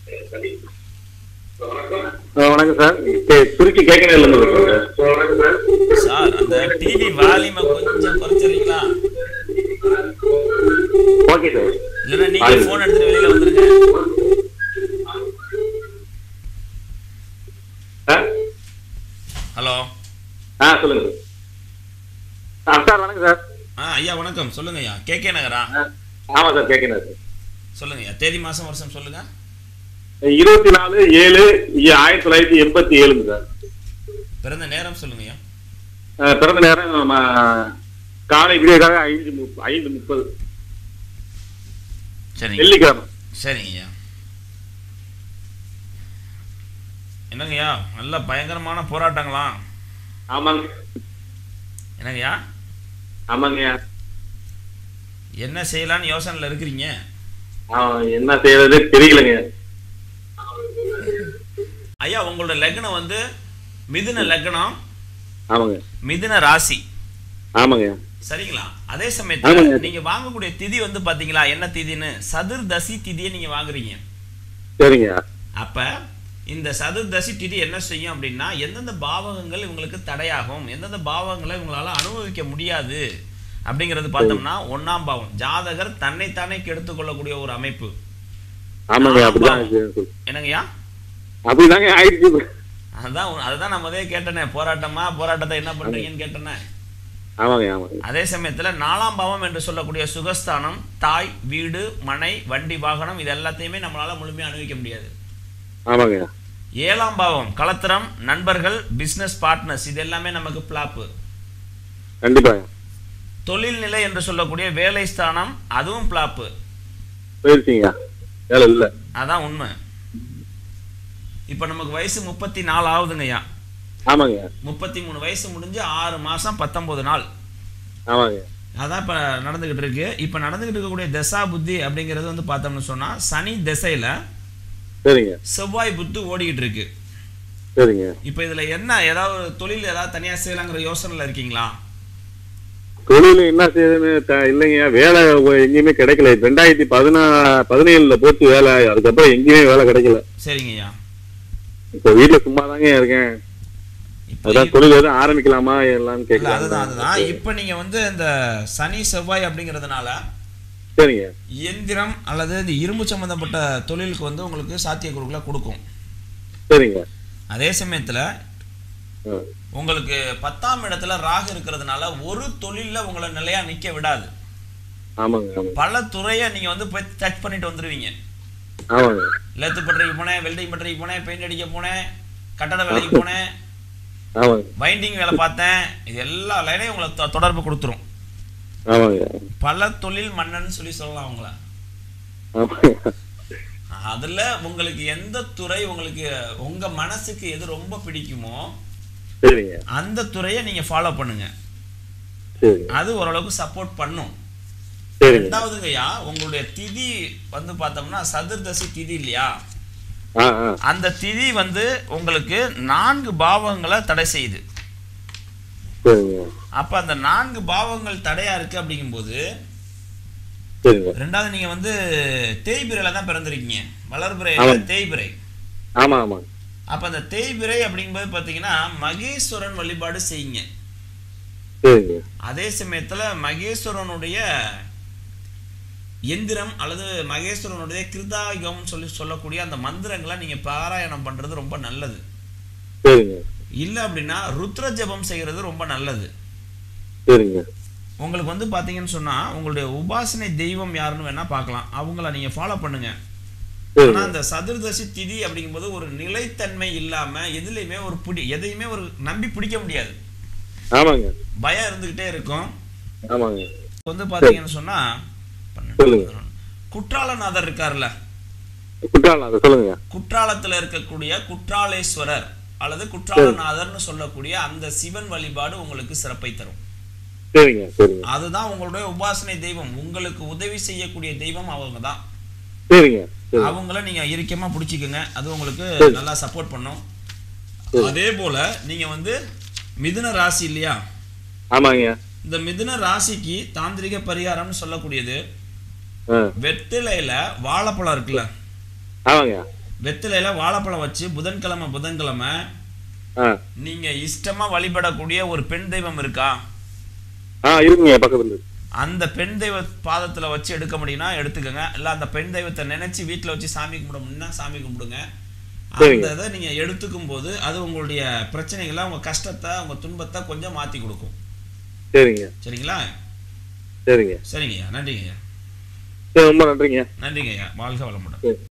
ஆ, வணக்கம் sir K- Trichy கேட்கணும் இருந்து பேசுறேன் சார் சார் அந்த டிவி வால்யூமை கொஞ்சம் குறைச்சிடுறீங்களா ஓகே சார் இல்லைன்னா நீங்க ஃபோன் எடுத்துட்டு வெளியில வந்துருங்க சார் ஹலோ ஆ சொல்லுங்க சார் ஆ சார் வணக்கம் சார் ஆ ஐயா வணக்கம் சொல்லுங்க ஐயா கே கே நகரா ஆ, ஆமாம் சார் கேட்கணும் சார் சொல்லுங்க ஐயா தேதி மாசம் வருஷம் சொல்லுங்க இருபத்தி நாலு ஏழு ஆயிரத்தி தொள்ளாயிரத்தி எண்பத்தி ஏழுங்க சார் பிறந்த நேரம் சொல்லுங்க ஐயா ஆ, பிறந்த நேரம் நம்ம காலை விடியற்காக ஐந்து முப்ப- ஐந்து முப்பது சரிங்க வெள்ளிக்கிழமை சரிங்க ஐயா என்னங்க ஐயா நல்ல பயங்கரமான போராட்டங்களாம் ஆமாங்க என்னங்கய்யா ஆமாங்கய்யா என்ன செய்யலாம்னு யோசனையில் இருக்கிறீங்க ஆ, என்ன செய்யறது தெரியலங்க ஐயா உங்களோட லக்னம் வந்து மிதுன லக்னம் ஆமாங்க மிதுன ராசி ஆமாங்க சரிங்களா அதே சமயத்துல ஆமாங்க. நீங்க வாங்கக்கூடிய திதி வந்து பாத்தீங்களா என்ன திதின்னு சதுர்தசி திதியை நீங்க வாங்குறீங்க சரிங்க அப்ப இந்த சதுர்தசி திதி என்ன செய்யும் அப்படின்னா எந்தெந்த பாவகங்கள் இவங்களுக்கு தடையாகும் எந்தெந்த பாவங்களை இவங்களால அனுபவிக்க முடியாது அப்படிங்கிறது பார்த்தோம்னா ஒண்ணாம் பாவம் ஜாதகர் தன்னைத்தானே கெடுத்துக் கொள்ளக்கூடிய ஒரு அமைப்பு ஆமாங்க ஆமா. அப்படிதான் இருக்கு. என்னங்கய்யா அப்படிதாங்க ஆயிடுச்சு அதான் உ- அதுதான் நான் முதலே கேட்டேனே போராட்டமா போராட்டத்தை என்ன பண்றீங்கன்னு கேட்டேனே ஆமாங்க ஆமாங்க அதே சமயத்துல நாலாம் பாவம் என்று சொல்லக்கூடிய சுகஸ்தானம் தாய் வீடு மனை வண்டி வாகனம் இது எல்லாத்தையுமே நம்மளால முழுமையா அனுபவிக்க முடியாது ஆமாங்க ஏழாம் பாவம் கலத்திரம் நண்பர்கள் பிசினஸ் பார்ட்னர்ஸ் இது எல்லாமே நமக்கு பிளாப்பு கண்டிப்பா தொழில் நிலை என்று சொல்லக்கூடிய வேலை ஸ்தானம் அதுவும் பிளாப்பு போயிருச்சீங்க வேலை இல்ல அதான் உண்மை இப்போ நமக்கு வயசு முப்பத்தி நாலு ஆகுதுங்கய்யா ஆமாங்க முப்பத்தி மூணு வயசு முடிஞ்சு ஆறு மாசம் பத்தொன்பது நாள் ஆமாங்க அதான் இப்போ நடந்துகிட்டு இருக்கு இப்போ நடந்துகிட்டு இருக்கக்கூடிய தசா புத்தி அப்படிங்கிறது வந்து பார்த்தோம்னு சொன்னா சனி திசையில சரிங்க செவ்வாய் புத்து ஓடிக்கிட்டு இருக்கு சரிங்க இப்போ இதுல என்ன ஏதாவது ஒரு தொழில் ஏதாவது தனியா செய்யலாங்கிற யோசனையில் இருக்கீங்களா தொழில் என்ன செய்யுதுன்னு த- இல்லைங்க வேலை ஒ- எங்கேயுமே கிடைக்கல ரெண்டாயிரத்தி பதினா பதினேழுல போச்சு வேலை அதுக்கப்புறம் எங்கேயுமே வேலை கிடைக்கல சரிங்கய்யா இப்போ வீட்டுல சும்மா தாங்க இருக்கேன் இப்போ அதான் தொழில் எதுவும் ஆரம்பிக்கலாமா எல்லாம்னு இல்ல அதுதான் அதுதான் கேட்கலாம் இப்போ நீங்க வந்து இந்த சனி செவ்வாய் அப்படிங்கிறதுனால சரிங்க இயந்திரம் அல்லது இந்த இரும்பு சம்பந்தப்பட்ட தொழிலுக்கு வந்து உங்களுக்கு சாத்தியக்கூறுகளை கொடுக்கும் சரிங்க அதே சமயத்துல ஆ, உங்களுக்கு பத்தாம் இடத்துல ராகு இருக்கிறதுனால ஒரு தொழில்ல உங்களை நிலையா நிக்க விடாது ஆமாங்க ஆமாங்க பல துறையை நீங்க வந்து போய் டச் பண்ணிட்டு வந்துருவீங்க ஆமாங்க லெத்து பட்டறைக்கு போனேன் வெல்டிங் பட்டறைக்கு போனேன் பெயிண்ட் அடிக்க போனேன் கட்டட வேலைக்கு போனேன் ஆமாங்க வைண்டிங் வேலை பார்த்தேன் இது எல்லா லைனையும் உங்களை தொ- தொடர்பு கொடுத்துரும் ஆமாங்க பல தொழில் மன்னன் சொல்லி சொல்லலாம் உங்களை ஆமாங்க அதுல உங்களுக்கு எந்த துறை உங்களுக்கு உங்க மனசுக்கு எது ரொம்ப பிடிக்குமோ சரிங்க அந்த துறையை நீங்க ஃபாலோ பண்ணுங்க சரிங்க அது ஓரளவுக்கு சப்போர்ட் பண்ணும் சரிங்க ரெண்டாவதுங்கய்யா உங்களுடைய திதி வந்து பார்த்தோம்னா சதுர்தசி திதி இல்லையா ஆ ஆ அந்த திதி வந்து உங்களுக்கு நான்கு பாவங்களை தடை செய்யுது சரிங்க அப்ப அந்த நான்கு பாவங்கள் தடையா இருக்கு அப்படிங்கும்போது சரிங்க ரெண்டாவது நீங்க வந்து தேய்பிரையில தான் பிறந்திருக்கீங்க வளர்பிறை ஆமாம். தேய்பிறை ஆமா ஆமாங்க அப்ப அந்த தேய்பிறை அப்படிங்கும்போது பாத்தீங்கன்னா மகேஸ்வரன் வழிபாடு செய்யுங்க சரிங்க அதே சமயத்துல மகேஸ்வரனுடைய எந்திரம் அல்லது மகேஸ்வரனுடைய கிருதாயுகம் சொல்லி சொல்லக்கூடிய அந்த மந்திரங்களை நீங்க பாராயணம் பண்றது ரொம்ப நல்லது சரிங்க இல்ல அப்படின்னா ருத்ர ஜபம் செய்யறது ரொம்ப நல்லது சரிங்க உங்களுக்கு வந்து பாத்தீங்கன்னு சொன்னா உங்களுடைய உபாசனை தெய்வம் யாருன்னு வேணா பார்க்கலாம் அவங்கள நீங்க ஃபாலோ பண்ணுங்க ஆனா சரிங்க அந்த சதுர்தசி திதி அப்படிங்கும்போது ஒரு நிலைத்தன்மை இல்லாம எதுலையுமே ஒரு பிடி எதையுமே ஒரு நம்பி பிடிக்க முடியாது ஆமாங்க பயம் இருந்துகிட்டே இருக்கும் ஆமாங்க இப்ப வந்து பாத்தீங்கன்னு சொன்னா பன்னெண்டு, சொல்லுங்க. பதினொன்று. குற்றாலநாதர் இருக்கார்ல குற்றாலம் அதை சொல்லுங்க குற்றாலத்துல இருக்கக்கூடிய குற்றாலேஸ்வரர் அல்லது குற்றாலநாதர்னு சொல்லக்கூடிய அந்த சிவன் வழிபாடு உங்களுக்கு சிறப்பை தரும் சரிங்க சரிங்க அதுதான் உங்களுடைய உபாசனை தெய்வம் உங்களுக்கு உதவி செய்யக்கூடிய தெய்வம் அவங்க தான் சரிங்க சரி அவங்கள நீங்க இறுக்கமா பிடிச்சிக்கோங்க அது உங்களுக்கு சரி. நல்லா சப்போர்ட் பண்ணும் சரி. அதே போல நீங்க வந்து மிதுன ராசி இல்லையா ஆமாங்க இந்த மிதுன ராசிக்கு தாந்திரிக பரிகாரம்னு சொல்லக்கூடியது ஆ வெற்றிலையில வாழைப்பழம் இருக்குல்ல ஆமாங்க வெத்திலையில வாழைப்பழம் வச்சு புதன்கிழமை புதன்கிழமை ஆ நீங்க இஷ்டமா வழிபடக்கூடிய ஒரு பெண் தெய்வம் இருக்கா ஆ இருக்குங்க பக்கத்துல இருக்கு. அந்த பெண் தெய்வ பாதத்துல வச்சு எடுக்க முடியும்னா எடுத்துக்கோங்க இல்ல அந்த பெண் தெய்வத்தை நினைச்சு வீட்ல வச்சு சாமி கும்பிட முடியும்னா சாமி கும்பிடுங்க சரிங்க. அந்த இதை நீங்க எடுத்துக்கும் போது அது உங்களுடைய பிரச்சனைகளை உங்க கஷ்டத்தை உங்க துன்பத்தை கொஞ்சம் மாத்தி கொடுக்கும் சரிங்க சரிங்களா சரிங்க சரிங்கய்யா நன்றிங்கய்யா சரி ரொம்ப நன்றிங்க நன்றிங்கய்யா வாழ்க வளமுடன் சரி